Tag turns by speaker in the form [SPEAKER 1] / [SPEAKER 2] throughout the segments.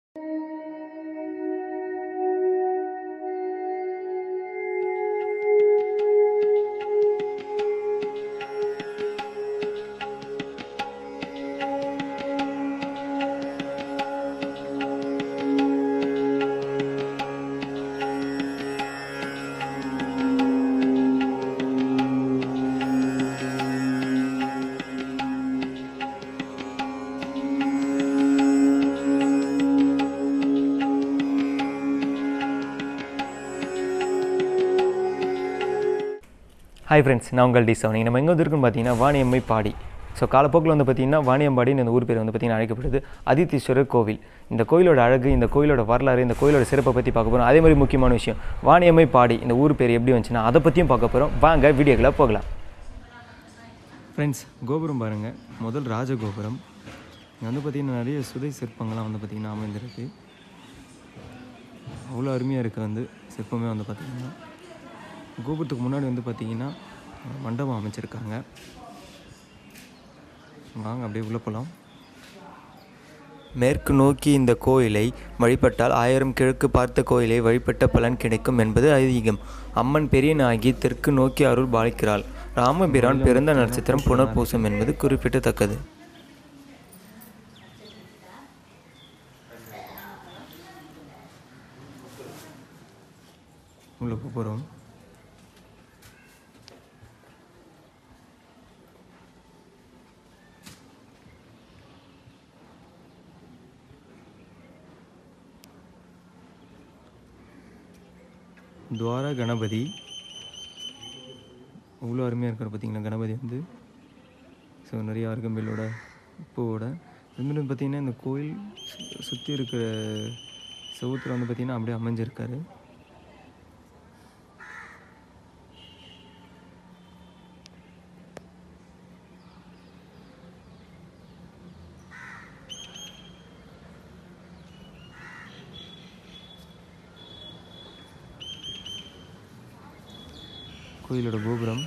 [SPEAKER 1] hi friends நான் உங்கள் D சவனி நம்ம எங்கே வந்திருக்குன்னு பார்த்தீங்கன்னா வாணியம்மை பாடி ஸோ காலப்போக்கில் வந்து பார்த்தீங்கன்னா வாணியம்பாடின்னு இந்த ஊர் பேர் வந்து பார்த்தீங்கன்னா அழைக்கப்படுது அதித்தீஸ்வரர் கோவில் இந்த கோயிலோட அழகு இந்த கோயிலோட வரலாறு இந்த கோயிலோட சிறப்பை பற்றி பார்க்க போகிறோம் அதே மாதிரி முக்கியமான விஷயம் வாணியம்மை பாடி இந்த ஊர் பேர் எப்படி வந்துச்சுன்னா அதை பற்றியும் பார்க்க போகிறோம் வாங்க வீடியோக்குள்ள போகலாம் ஃப்ரெண்ட்ஸ் கோபுரம் பாருங்கள் முதல் ராஜகோபுரம் இங்கே வந்து பார்த்திங்கன்னா நிறைய சுதை சிற்பங்கள்லாம் வந்து பார்த்திங்கன்னா அமைந்திருக்கு அவ்வளோ அருமையாக இருக்குது வந்து சிற்பமே வந்து பார்த்திங்கன்னா கோபுரத்துக்கு முன்னாடி வந்து பார்த்திங்கன்னா மண்டபம் அமைச்சிருக்காங்க வாங்க அப்படியே உள்ளே போகலாம் மேற்கு நோக்கி இந்த கோயிலை வழிபட்டால் ஆயிரம் கிழக்கு பார்த்த கோயிலை வழிபட்ட பலன் கிடைக்கும் என்பது ஐதீகம் அம்மன் பெரியனாகி தெற்கு நோக்கி அருள் பாலிக்கிறாள் ராமபிரான் பிறந்த நட்சத்திரம் புனர்பூசம் என்பது குறிப்பிடத்தக்கது உள்ள போகிறோம் துவார கணபதி அவ்வளோ அருமையாக இருக்கிற பார்த்தீங்கன்னா கணபதி வந்து ஸோ நிறைய அருகம்பில்லோட பூவோட அதுமாதிரி வந்து பார்த்திங்கன்னா இந்த கோயில் சு- சுற்றி இருக்கிற செவுத்துல வந்து பார்த்திங்கன்னா அப்படியே அமைஞ்சிருக்காரு கோயிலோட கோபுரம்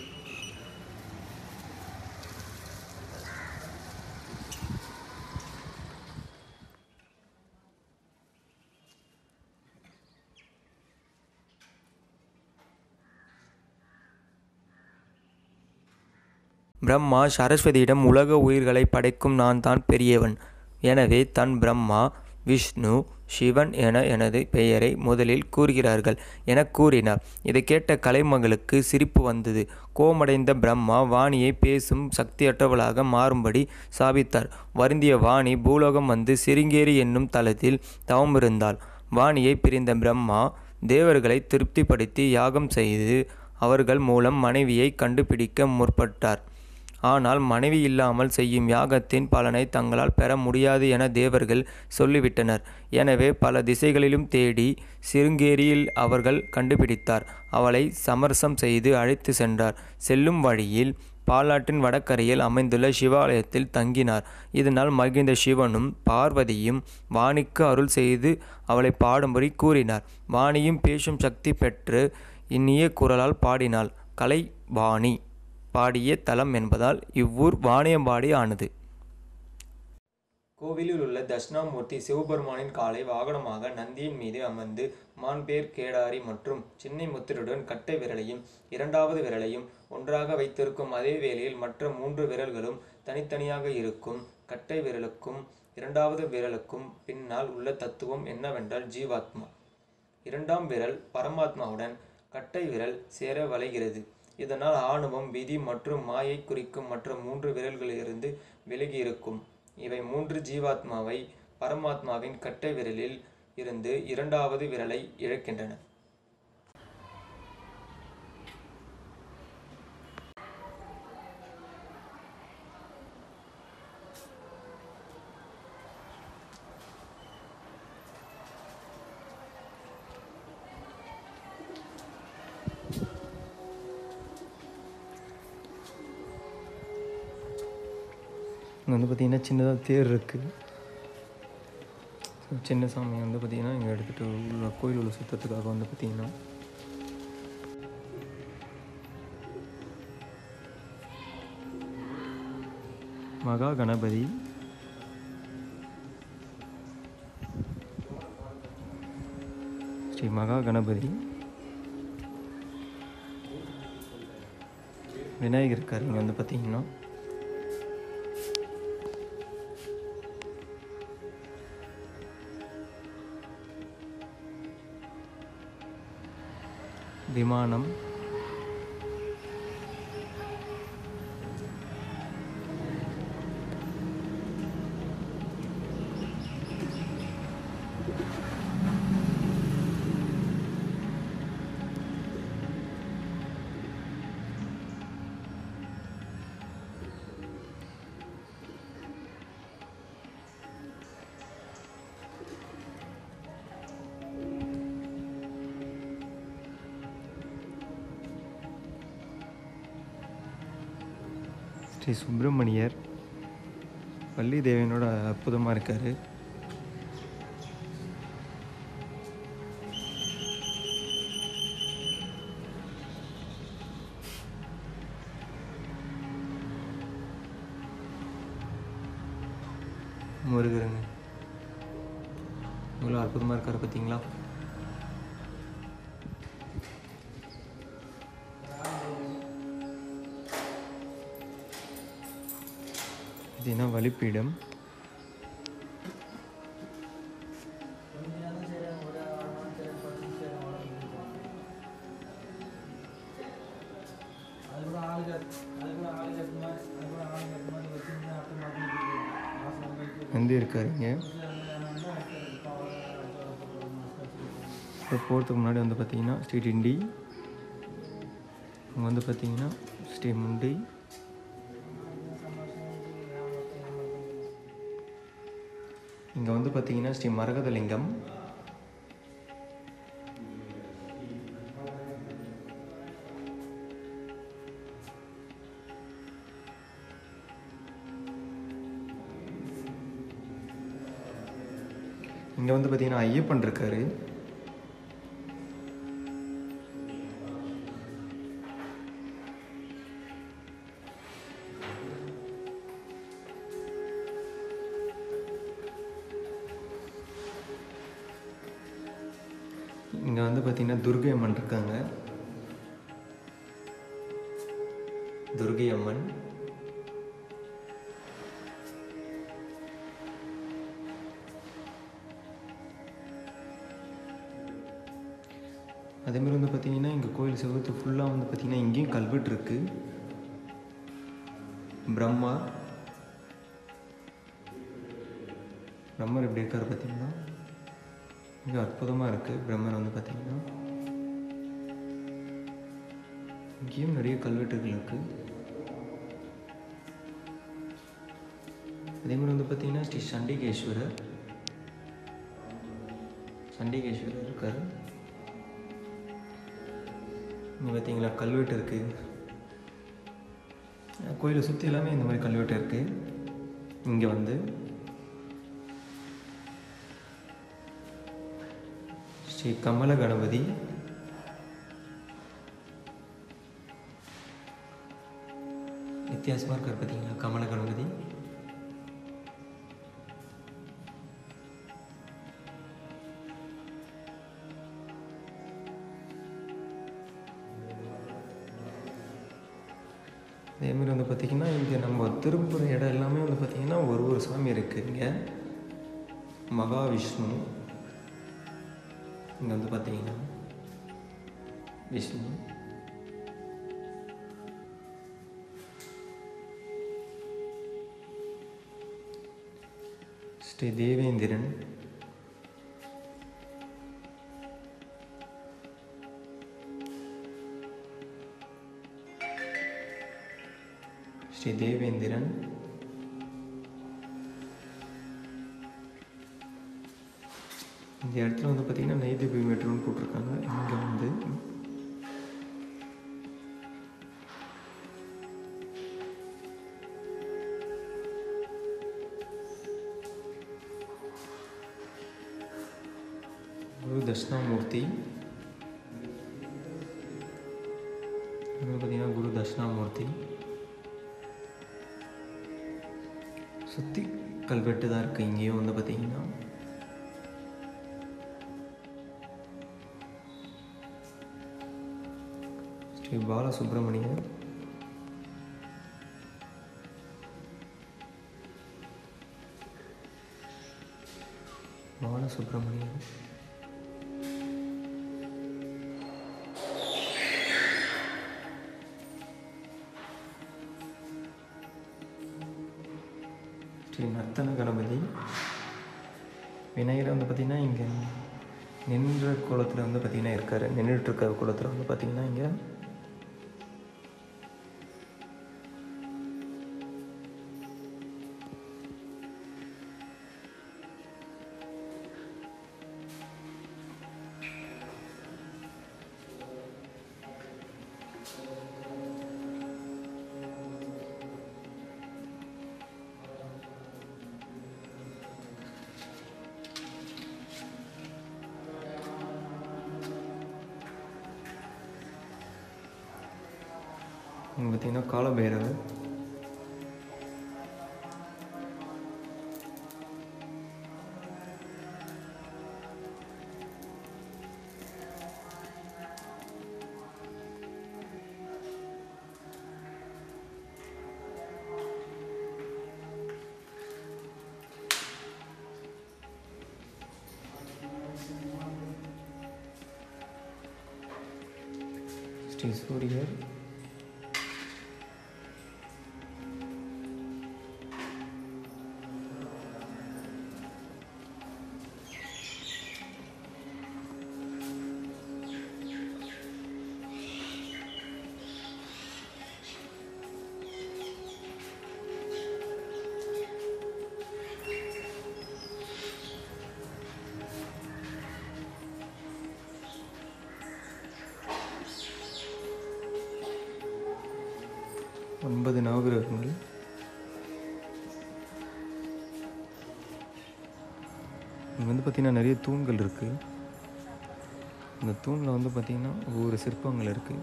[SPEAKER 1] பிரம்மா சரஸ்வதியிடம் உலக உயிர்களை படைக்கும் நான் தான் பெரியவன் எனவே தன் பிரம்மா விஷ்ணு சிவன் என எனது பெயரை முதலில் கூறுகிறார்கள் என கூறினார் இதை கேட்ட கலைமகளுக்கு சிரிப்பு வந்தது கோமடைந்த பிரம்மா வாணியை பேசும் சக்தியற்றவளாக மாறும்படி சாபித்தார் வருந்திய வாணி பூலோகம் வந்து சிருங்கேரி என்னும் தலத்தில் தவமிருந்தாள் வாணியை பிரிந்த பிரம்மா தேவர்களை திருப்திப்படுத்தி யாகம் செய்து அவர்கள் மூலம் மனைவியை கண்டுபிடிக்க முற்பட்டார் ஆனால் மனைவி இல்லாமல் செய்யும் யாகத்தின் பலனை தங்களால் பெற முடியாது என தேவர்கள் சொல்லிவிட்டனர் எனவே பல திசைகளிலும் தேடி சிருங்கேரியில் அவர்கள் கண்டுபிடித்தார் அவளை சமரசம் செய்து அழைத்து சென்றார் செல்லும் வழியில் பாலாற்றின் வடகரையில் அமைந்துள்ள சிவாலயத்தில் தங்கினார் இதனால் மகிழ்ந்த சிவனும் பார்வதியும் வாணிக்கு அருள் செய்து அவளை பாடும்படி கூறினார் வாணியும் பேசும் சக்தி பெற்று இனிய குரலால் பாடினாள் கலை வாணி பாடிய தலம் என்பதால் இவ்வூர் வாணியம்பாடி ஆனது கோவிலில் உள்ள தட்சிணாமூர்த்தி சிவபெருமானின் காலை வாகனமாக நந்தியின் மீது அமர்ந்து மான்பேர் கேடாரி மற்றும் சின்னை முத்திரையுடன் கட்டை விரலையும் இரண்டாவது விரலையும் ஒன்றாக வைத்திருக்கும் அதே வேளையில் மற்ற மூன்று விரல்களும் தனித்தனியாக இருக்கும் கட்டை விரலுக்கும் இரண்டாவது விரலுக்கும் பின்னால் உள்ள தத்துவம் என்னவென்றால் ஜீவாத்மா இரண்டாம் விரல் பரமாத்மாவுடன் கட்டை விரல் சேர வளைகிறது இதனால் ஆணவம் விதி மற்றும் மாயை குறிக்கும் மற்ற மூன்று விரல்களிலிருந்து விலகி இருக்கும் இவை மூன்று ஜீவாத்மாவை பரமாத்மாவின் கட்டை விரலில் இருந்து இரண்டாவது விரலை இழக்கின்றன இங்கே வந்து பார்த்திங்கன்னா சின்னதாக தேர் இருக்குது சின்ன சாமி வந்து பார்த்திங்கன்னா இங்கே எடுத்துகிட்டு உள்ள கோயில் உள்ள சுத்தத்துக்காக வந்து பார்த்திங்கன்னா மகா கணபதி ஸ்ரீ மகா கணபதி விநாயகர் இருக்கார் இங்கே வந்து பார்த்தீங்கன்னா விமானம் ஸ்ரீ சுப்பிரமணியர் வள்ளி தேவனோட அற்புதமாக இருக்கார் முருகருங்க இவ்வளோ அற்புதமாக இருக்கார் பார்த்தீங்களா இது என்ன வழிப்பீடம் நந்தி இருக்காருங்க இப்போ போகிறதுக்கு முன்னாடி வந்து பார்த்தீங்கன்னா ஸ்ரீ டிண்டி அங்கே வந்து பார்த்தீங்கன்னா ஸ்ரீ முண்டி இங்கே வந்து பார்த்தீங்கன்னா ஸ்ரீ மரகதலிங்கம் இங்கே வந்து பார்த்தீங்கன்னா ஐயப்பன் இருக்காரு இங்கே வந்து பார்த்தீங்கன்னா துர்கை அம்மன் இருக்காங்க துர்கை அம்மன் அதே மாதிரி வந்து பார்த்தீங்கன்னா இங்கே கோயில் செவத்து ஃபுல்லாக வந்து பார்த்தீங்கன்னா இங்கேயும் கல்வெட்டு இருக்குது பிரம்மா பிரம்மர் எப்படி இருக்காரு பார்த்தீங்கன்னா மிக அற்புதமாக இருக்குது பிரம்மர் வந்து பார்த்தீங்கன்னா இங்கேயும் நிறைய கல்வெட்டுகள் இருக்குது அதே மாதிரி வந்து பார்த்தீங்கன்னா ஸ்ரீ சண்டிகேஸ்வரர் சண்டிகேஸ்வரர் இருக்கார் இங்கே பார்த்தீங்களா கல்வெட்டு இருக்குது கோயிலை சுற்றி எல்லாமே இந்த மாதிரி கல்வெட்டு இருக்குது இங்கே வந்து ஸ்ரீ கமல கணபதி வித்தியாசமாக இருக்கார் பார்த்தீங்களா கமல கணபதி அதேமாரி வந்து பார்த்திங்கன்னா இங்கே நம்ம திரும்புகிற இடம் எல்லாமே வந்து பார்த்திங்கன்னா ஒரு ஒரு சாமி இருக்குது இங்கே மகாவிஷ்ணு இங்கே வந்து பார்த்தீங்கன்னா விஷ்ணு ஸ்ரீ தேவேந்திரன் ஸ்ரீ தேவேந்திரன் இந்த இடத்துல வந்து பார்த்தீங்கன்னா நெய்தீபி மெட்ரோன்னு போட்டிருக்காங்க இங்கே வந்து குரு தட்சிணாமூர்த்தி இங்க பார்த்தீங்கன்னா குரு தட்சிணாமூர்த்தி சுற்றி கல்வெட்டு தான் இருக்குது இங்கேயும் வந்து பார்த்தீங்கன்னா ஸ்ரீ பாலசுப்ரமணியர் பாலசுப்ரமணியர் ஸ்ரீ நர்த்தன கணபதி விநாயகர் வந்து பார்த்திங்கன்னா இங்கே நின்ற கோலத்தில் வந்து பார்த்திங்கன்னா இருக்கார் நின்றுட்டு இருக்க கோலத்தில் வந்து பார்த்திங்கன்னா இங்கே இங்கே பார்த்தீங்கன்னா காலபைரவர் ஸ்ரீ சூரியர் ஒன்பது நவகிரகங்கள் இங்கே வந்து பார்த்திங்கன்னா நிறைய தூண்கள் இருக்குது இந்த தூணில் வந்து பார்த்திங்கன்னா ஒவ்வொரு சிற்பங்கள் இருக்குது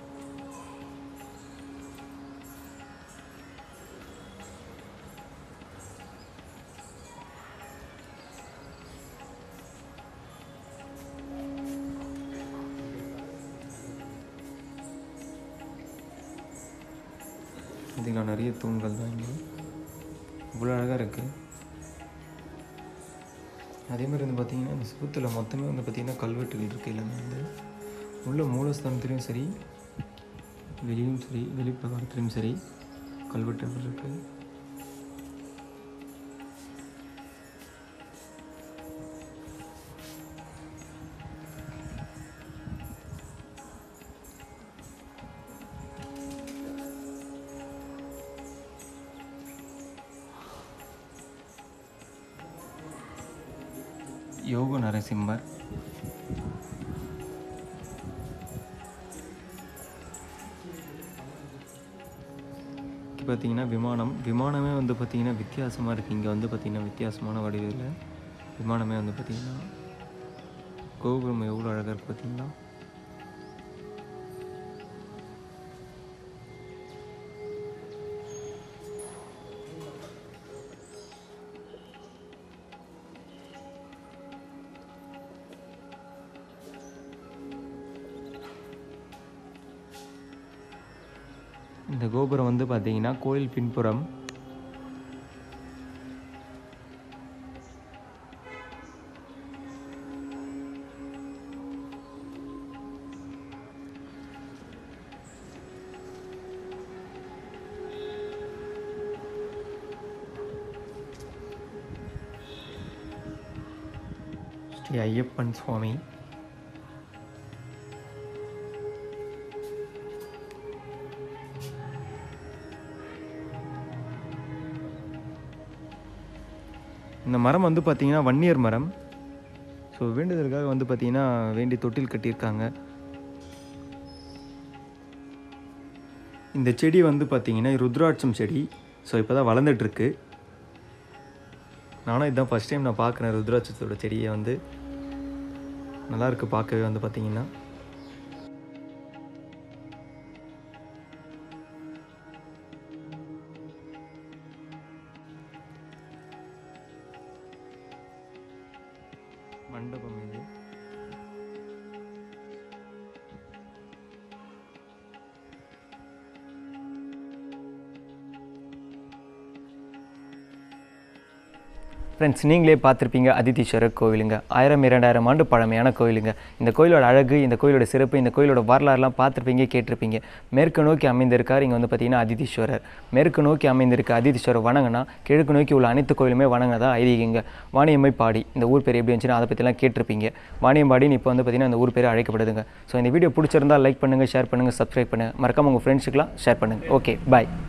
[SPEAKER 1] பார்த்தீங்களா நிறைய தூண்கள் தான் இங்கே இவ்வளோ அழகாக இருக்குது அதே மாதிரி வந்து பார்த்திங்கன்னா இந்த சுத்தத்தில் மொத்தமே வந்து பார்த்திங்கன்னா கல்வெட்டுகள் இருக்குது எல்லாமே வந்து உள்ள மூலஸ்தானத்துலேயும் சரி வெளியும் சரி வெளிப்பிரகாரத்துலேயும் சரி கல்வெட்டுகள் இருக்குது யோக நரசிம்மர் இங்க பார்த்தீங்கன்னா விமானம் விமானமே வந்து பார்த்தீங்கன்னா வித்தியாசமாக இருக்குது இங்கே வந்து பார்த்தீங்கன்னா வித்தியாசமான வடிவில் விமானமே வந்து பார்த்தீங்கன்னா கோபுரம் எவ்வளோ அழகாக இருக்குது பார்த்தீங்களா இந்த கோபுரம் வந்து பார்த்தீங்கன்னா கோயில் பின்புறம் ஸ்ரீ ஐயப்பன் சுவாமி இந்த மரம் வந்து பார்த்தீங்கன்னா வன்னியர் மரம் ஸோ வேண்டுதலுக்காக வந்து பார்த்தீங்கன்னா வேண்டி தொட்டில் கட்டியிருக்காங்க இந்த செடி வந்து பார்த்தீங்கன்னா ருத்ராட்சம் செடி ஸோ இப்போ தான் வளர்ந்துட்டுருக்கு நானும் இதுதான் ஃபஸ்ட் டைம் நான் பார்க்குறேன் ருத்ராட்சத்தோட செடியை வந்து நல்லா இருக்கு பார்க்கவே வந்து பார்த்தீங்கன்னா மண்டபம் இது ஃப்ரெண்ட்ஸ் நீங்களே பார்த்துருப்பீங்க அதிதீஸ்வரர் கோவிலுங்க ஆயிரம் இரண்டாயிரம் ஆண்டு பழமையான கோவிலுங்க இந்த கோயிலோட அழகு இந்த கோயிலோட சிறப்பு இந்த கோயிலோட வரலாறுலாம் பார்த்துருப்பீங்க கேட்டிருப்பீங்க மேற்கு நோக்கி அமைந்திருக்கார் இங்கே வந்து பார்த்தீங்கன்னா அதிதீஸ்வரர் மேற்கு நோக்கி அமைந்திருக்க அதிதீஸ்வரர் வணங்கினா கிழக்கு நோக்கி உள்ள அனைத்து கோயிலுமே வணங்கதா ஐதீகங்க வாணியம்மை பாடி இந்த ஊர் பேர் எப்படி இருந்துச்சுன்னா அதை பற்றிலாம் கேட்டிருப்பீங்க வாணியம்பாடின்னு இப்போ வந்து பார்த்தீங்கன்னா இந்த ஊர் பேர் அழைக்கப்படுதுங்க ஸோ இந்த வீடியோ பிடிச்சிருந்தா லைக் பண்ணுங்கள் ஷேர் பண்ணுங்கள் சப்ஸ்கிரைப் பண்ணுங்கள் மறக்காம உங்கள் ஃப்ரெண்ட்ஸுக்கெலாம் ஷேர் பண்ணுங்கள் ஓகே பாய்